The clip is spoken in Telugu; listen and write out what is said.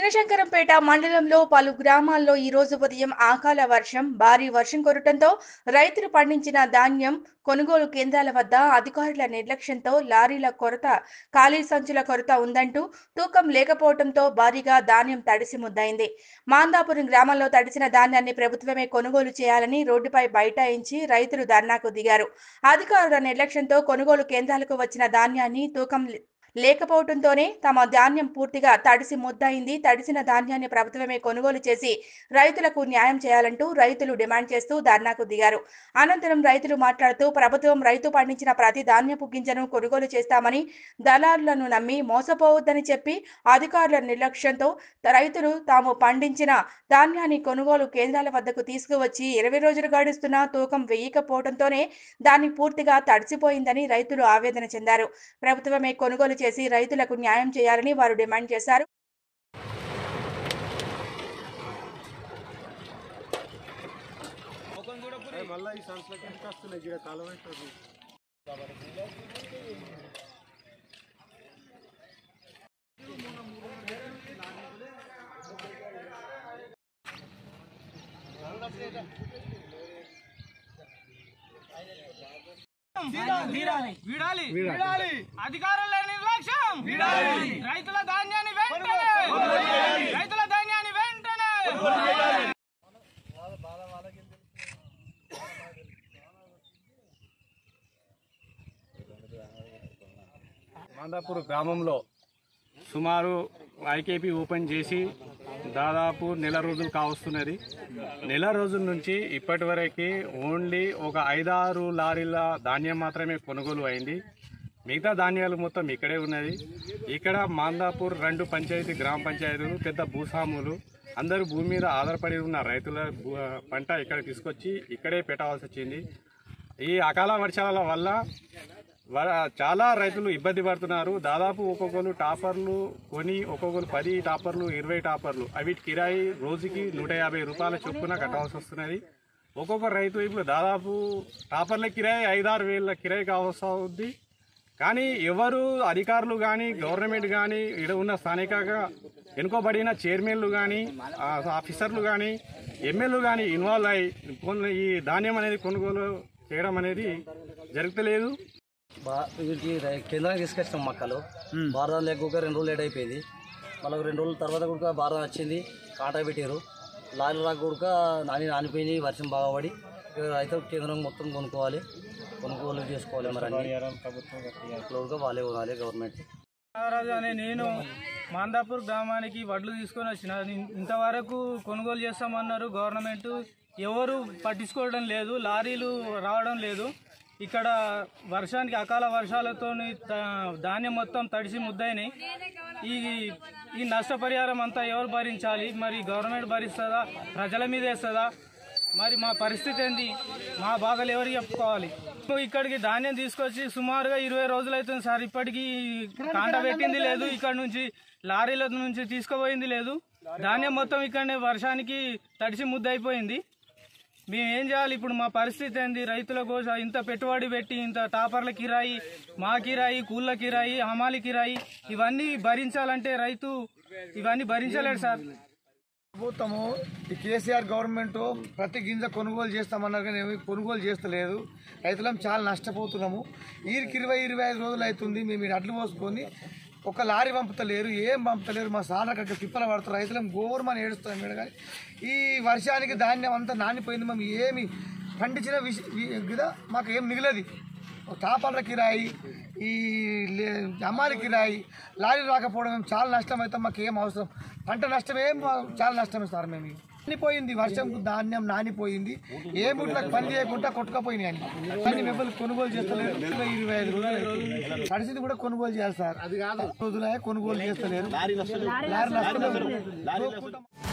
చినశంకరంపేట మండలంలో పలు గ్రామాల్లో ఈ రోజు ఉదయం ఆకాల వర్షం భారీ వర్షం కురటంతో రైతులు పండించిన ధాన్యం కొనుగోలు కేంద్రాల వద్ద అధికారుల నిర్లక్ష్యంతో లారీల కొరత ఖాళీ సంచుల కొరత ఉందంటూ తూకం లేకపోవడంతో భారీగా ధాన్యం తడిసి ముద్దయింది మాందాపురం గ్రామంలో తడిసిన ధాన్యాన్ని ప్రభుత్వమే కొనుగోలు చేయాలని రోడ్డుపై బైఠాయించి రైతులు ధర్నాకు దిగారు అధికారుల నిర్లక్ష్యంతో కొనుగోలు కేంద్రాలకు వచ్చిన ధాన్యాన్ని తూకం లేకపోవడంతోనే తమ ధాన్యం పూర్తిగా తడిసి ముద్దయింది తడిసిన ధాన్యాన్ని ప్రభుత్వమే కొనుగోలు చేసి రైతులకు న్యాయం చేయాలంటూ రైతులు డిమాండ్ చేస్తూ ధర్నాకు దిగారు అనంతరం రైతులు మాట్లాడుతూ ప్రభుత్వం రైతు పండించిన ప్రతి ధాన్యపు గింజను కొనుగోలు చేస్తామని దళారులను నమ్మి మోసపోవద్దని చెప్పి అధికారుల నిర్లక్ష్యంతో రైతులు తాము పండించిన ధాన్యాన్ని కొనుగోలు కేంద్రాల వద్దకు తీసుకువచ్చి ఇరవై రోజులు గడుస్తున్నా తూకం వేయకపోవడంతోనే దాన్ని పూర్తిగా తడిసిపోయిందని రైతులు ఆవేదన చెందారు ప్రభుత్వమే కొనుగోలు చేసి రైతులకు న్యాయం చేయాలని వారు డిమాండ్ చేశారు మళ్ళీ ఈ సంస్థలకి ఎంత వస్తున్నాయి గిడ కాలం అవుతుంది వీడాలి వీడాలి అధికారుల నిర్లక్ష్యం వీడాలి రైతుల ధాన్యాన్ని వెంటనే రైతుల ధాన్యాన్ని వెంటనే మాందాపూర్ గ్రామంలో సుమారు ఐకేపీ ఓపెన్ చేసి దాదాపు నెల రోజులు కావస్తున్నది నెల రోజుల నుంచి ఇప్పటి వరకు ఓన్లీ ఒక ఐదారు లారీల ధాన్యం మాత్రమే కొనుగోలు అయింది మిగతా ధాన్యాలు మొత్తం ఇక్కడే ఉన్నది ఇక్కడ మాందాపూర్ రెండు పంచాయతీ గ్రామ పంచాయతీలు పెద్ద భూస్వాములు అందరూ భూమి మీద ఆధారపడి ఉన్న రైతుల భూ- పంట ఇక్కడ తీసుకొచ్చి ఇక్కడే పెట్టవలసి వచ్చింది ఈ అకాల వర్షాల వల్ల వ- చాలా రైతులు ఇబ్బంది పడుతున్నారు దాదాపు ఒక్కొక్కరు టాపర్లు కొని ఒక్కొక్కరు పది టాపర్లు ఇరవై టాపర్లు అవి కిరాయి రోజుకి నూట యాభై రూపాయల చొప్పున కట్టవలసి వస్తున్నది ఒక్కొక్క రైతు ఇప్పుడు దాదాపు టాపర్ల కిరాయి ఐదారు వేల కిరాయి కావాల్సి అవుద్ది కానీ ఎవరు అధికారులు కానీ గవర్నమెంట్ కానీ ఇక్కడ ఉన్న స్థానికంగా ఎన్నుకోబడిన చైర్మన్లు కానీ ఆఫీసర్లు కానీ ఎమ్మెల్యేలు కానీ ఇన్వాల్వ్ అయ్యి కొను- ఈ ధాన్యం అనేది కొనుగోలు చేయడం అనేది జరుగుతలేదు బా- వీటికి రై- కేంద్రానికి తీసుకొచ్చినాం మక్కలు బారదాన్ లేకపోతే రెండు రోజులు లేట్ అయిపోయింది మళ్ళీ రెండు రోజుల తర్వాత కూడా బారదాన్ వచ్చింది కాటా పెట్టారు లారీ రాక కూడా నాని నానిపోయింది వర్షం బాగా పడి ఇక రైతులు కేంద్రం మొత్తం కొనుక్కోవాలి కొనుగోలు చేసుకోవాలి మరి అన్ని ఇప్పుడు కూడా వాళ్ళే కొనాలి గవర్నమెంట్ నాగరాజు అనే నేను మాందాపూర్ గ్రామానికి వడ్లు తీసుకొని వచ్చిన ఇంతవరకు కొనుగోలు చేస్తామన్నారు గవర్నమెంట్ ఎవరు పట్టించుకోవడం లేదు లారీలు రావడం లేదు ఇక్కడ వర్షానికి అకాల వర్షాలతో ధాన్యం మొత్తం తడిసి ముద్దయినాయి ఈ ఈ నష్టపరిహారం అంతా ఎవరు భరించాలి మరి గవర్నమెంట్ భరిస్తుందా ప్రజల మీద వేస్తుందా మరి మా పరిస్థితి ఏంది మా బాధలు ఎవరు చెప్పుకోవాలి ఇప్పుడు ఇక్కడికి ధాన్యం తీసుకొచ్చి సుమారుగా ఇరవై రోజులు అవుతుంది సార్ ఇప్పటికీ కాంట పెట్టింది లేదు ఇక్కడ నుంచి లారీల నుంచి తీసుకుపోయింది లేదు ధాన్యం మొత్తం ఇక్కడనే వర్షానికి తడిసి ముద్ద అయిపోయింది మేము ఏం చేయాలి ఇప్పుడు మా పరిస్థితి ఏంది రైతుల కోసం ఇంత పెట్టుబడి పెట్టి ఇంత టాపర్ల కిరాయి మా కిరాయి కూళ్ళ కిరాయి హమాలి కిరాయి ఇవన్నీ భరించాలంటే రైతు ఇవన్నీ భరించలేడు సార్ ప్రభుత్వము ఈ కేసీఆర్ గవర్నమెంట్ ప్రతి గింజ కొనుగోలు చేస్తామన్నారు కానీ ఏమీ కొనుగోలు చేస్తలేదు రైతులం చాలా నష్టపోతున్నాము ఈరికి ఇరవై ఇరవై ఐదు రోజులు అవుతుంది మేము ఈ అడ్లు పోసుకొని ఒక లారీ పంపుతలేరు ఏం పంపుతలేరు మా సార్ అక్కడ తిప్పల పడుతారు రైతులం గోరుమని ఏడుస్తాం మేడం కానీ ఈ వర్షానికి ధాన్యం అంతా నానిపోయింది మేము ఏమి పండించిన విష వి- గిద మాకు ఏం మిగిలది టాపర్ల కిరాయి ఈ లే- అమ్మాలి కిరాయి లారీ రాకపోవడం మేము చాలా నష్టం అవుతాం మాకు ఏం అవసరం పంట నష్టమే మా- చాలా నష్టమే సార్ మేము నానిపోయింది వర్షం ధాన్యం నానిపోయింది ఏ ముట్లకు పని చేయకుండా కొట్టుకపోయినాయి అని కానీ మేము కొనుగోలు చేస్తలేరు ఇరవై ఇరవై ఐదు రోజులు అవుతుంది. తడిసింది కూడా కొనుగోలు చేయాలి సార్ అది కాదు రోజులే కొనుగోలు చేస్తలేరు లారీ నష్టమే